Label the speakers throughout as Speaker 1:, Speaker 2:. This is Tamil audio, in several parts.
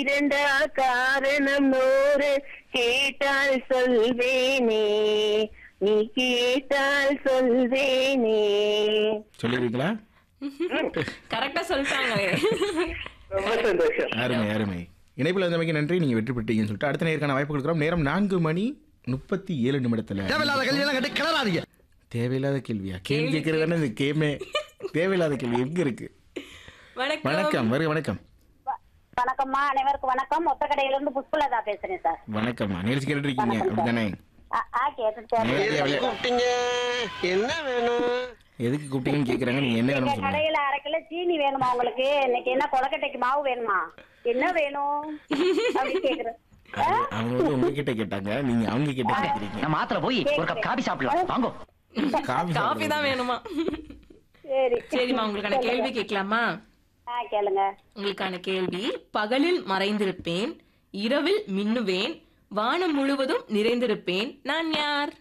Speaker 1: இரண்டா காரணம் நூறு கேட்டால் சொல்வேனே நீ கேட்டால் சொல்வேனே
Speaker 2: சொல்லிடுவீங்களா
Speaker 3: கரெக்டா சொல்லிட்டாங்களே
Speaker 1: ரொம்ப சந்தோஷம்
Speaker 2: அருமை அருமை இணைப்பில் வந்தமைக்கு நன்றி நீங்கள் வெற்றி பெற்றீங்கன்னு சொல்லிட்டு அடுத்த நேருக்கான வாய்ப்பு கொடுக்குறோம் நேரம் நான்கு மணி முப்பத்தி ஏழு நிமிடத்தில்
Speaker 4: தேவையில்லாத கல்யாணம் கட்டி கிளறாதீங்க
Speaker 2: தேவையில்லாத கேள்வியா கேள்வி கேட்கறது இந்த கேமே தேவையில்லாத கேள்வி எங்க இருக்கு
Speaker 3: வணக்கம்
Speaker 2: வணக்கம் வருக வணக்கம்
Speaker 5: வணக்கம்மா அனைவருக்கும் வணக்கம் மொத்த கடையில இருந்து புஷ்பலதா பேசுறேன் சார்
Speaker 2: வணக்கம் நிகழ்ச்சி கேட்டுட்டு இருக்கீங்க அப்படிதானே
Speaker 5: ஆ, ஆ கேட்டுட்டு
Speaker 2: நேரடியா விளை-
Speaker 4: கூப்பிட்டீங்க என்ன வேணும்
Speaker 2: எதுக்கு கூப்பிட்டீங்கன்னு கேக்குறாங்க நீங்க என்ன
Speaker 5: எங்க
Speaker 2: வேணும் சொல்லுங்க
Speaker 5: கடையில அரை கிலோ சீனி வேணுமா உங்களுக்கு இன்னைக்கு என்ன கொலக்கட்டைக்கு மாவு வேணுமா என்ன வேணும் அப்படின்னு கேக்குறேன்
Speaker 2: அது- அவங்க வந்து உங்ககிட்ட கேட்டாங்க நீங்க அவங்க கிட்ட கேக்குறீங்க
Speaker 6: நம்ம ஆத்துல போய் ஒரு கப் காபி சாப்பிடலாம் வாங்கோ
Speaker 2: காபி
Speaker 3: காஃபி தான் வேணுமா
Speaker 5: சரி
Speaker 3: சரிம்மா உங்களுக்கான கேள்வி கேட்கலாமா
Speaker 5: ஆ கேளுங்க
Speaker 3: உங்களுக்கான கேள்வி பகலில் மறைந்திருப்பேன் இரவில் மின்னுவேன் வானம் முழுவதும் நிறைந்திருப்பேன் நான் யார்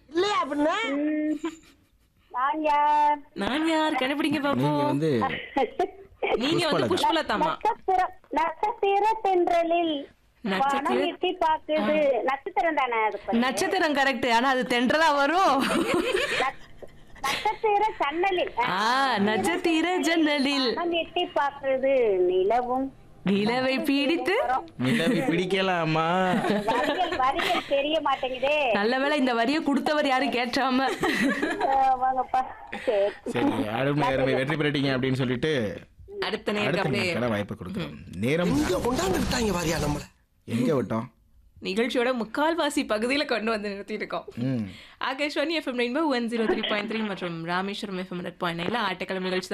Speaker 5: நான் யார்
Speaker 3: நான் யார் கண்டுபிடிங்க
Speaker 2: நீங்க
Speaker 3: பாப்போம்
Speaker 2: வந்து
Speaker 3: நீங்க வந்து புஷ்பலதாமா
Speaker 5: நட்சத்திர நட்சத்திர தென்றலில்
Speaker 3: நட்சத்திர-
Speaker 5: வானம் எட்டி பாக்குது நட்சத்திரம் தானே அது கொஞ்சம்.
Speaker 7: நட்சத்திரம் கரெக்ட் ஆனா அது தென்றலா வரும்
Speaker 5: நட்ச- நட்சத்திர சன்னலில்
Speaker 7: ஆ நட்சத்திர ஜன்னலில்
Speaker 5: வானம் எட்டி பாக்குது நிலவும்
Speaker 7: நிலவை பீடித்து
Speaker 2: நிலவி பிடிக்கலாமா
Speaker 5: வரிகள் வரிகள் தெரிய மாட்டேங்குதே
Speaker 7: நல்ல வேளை இந்த வரியை கொடுத்தவர் யாரும் கேட்டாம
Speaker 5: ஆ, வாங்கப்பா சரி
Speaker 2: சரி அருமை அருமை வெற்றி பெறட்டீங்க அப்படின்னு சொல்லிட்டு
Speaker 3: அடுத்த நேருக்கு
Speaker 2: அடுத்த
Speaker 3: அப்படியே
Speaker 2: நேரக்கான வாய்ப்பு கொடுக்குறோம் நேரம்
Speaker 4: இங்க கொண்டாந்து விட்டாங்க வாரியா நம்மள
Speaker 2: எங்க விட்டோம்
Speaker 3: நிகழ்ச்சியோட முக்கால்வாசி பகுதியில கொண்டு வந்து நிறுத்தி இருக்கோம்
Speaker 2: ம்
Speaker 3: Akashvani FM rainbow one zero three point three மற்றும் ராமேஸ்வரம் எஃப்எம் பாயிண்ட் நைன்ல ஆட்டக்கிழமை நிகழ்ச்சி